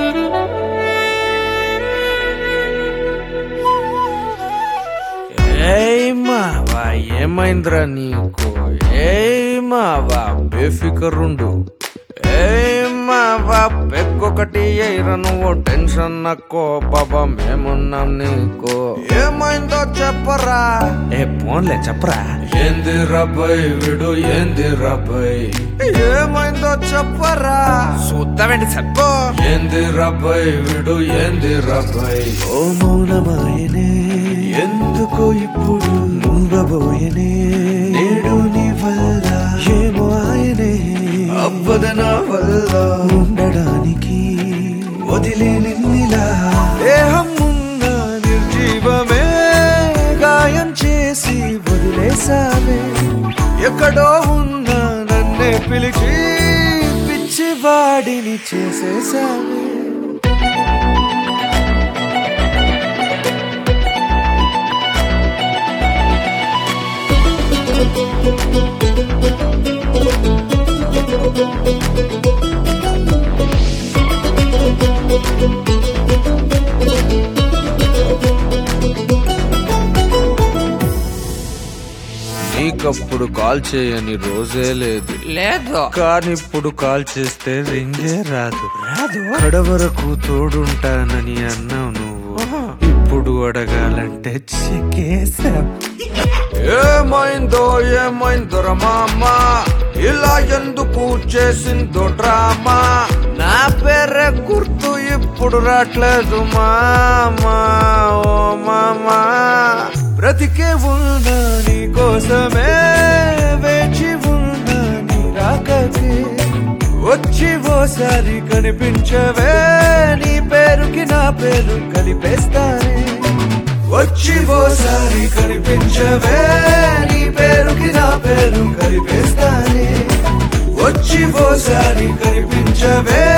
ఏయ్ మావా ఏమైందిరా నీకు ఏయ్ మావా బేఫికరుండు ఏయ్ మావా పెక్కొకటి ఎయిరా నువ్వు టెన్షన్ నక్కో బాబా మేమున్నాం నీకు ఏమైందో చెప్పరా ఏ పోన్లే చెప్పరా ఏంది రబ్బయ్ విడు ఏంది రబ్బయ్ ఏమైందో చెప్పరా చూద్దామేంటి చెప్పు ఏంది రబ్బయ్ విడు ఏంది రబ్బయ్ ఓ మౌనమాయనే ఎందుకో ఇప్పుడు మూగబోయనే నేడు నీ వల్ల ఏమో ఆయనే అవ్వద నా వల్ల ఉండడానికి వదిలే నిన్నిలా దేహం ఉన్న నిర్జీవమే గాయం చేసి వదిలేసావే ఎక్కడో ఉన్న నన్నే పిలిచి పిచ్చివాడిని చేసేసావే నీకప్పుడు కాల్ చేయని రోజే లేదు లేదు కానీ ఇప్పుడు కాల్ చేస్తే రింగే రాదు రాదు కడవరకు తోడుంటానని అన్నావు నువ్వు ఇప్పుడు అడగాలంటే చెక్కేసావు ఏమైందో ఏమైందో మామ ఇలా ఎందుకు చేసిందో డ్రామా నా పేరే గుర్తు ఇప్పుడు రావట్లేదు మామా ఓ మామా బ్రతికే ఉన్నా నీ కోసమే వేచి ఉన్నా నీ రాకకే వచ్చి ఓసారి కనిపించవే నీ పేరుకి నా పేరు కలిపేస్తానే వచ్చి ఓసారి కనిపించవే నీ పేరుకి నా పేరు కలిపేస్తానే వచ్చి ఓసారి కనిపించవే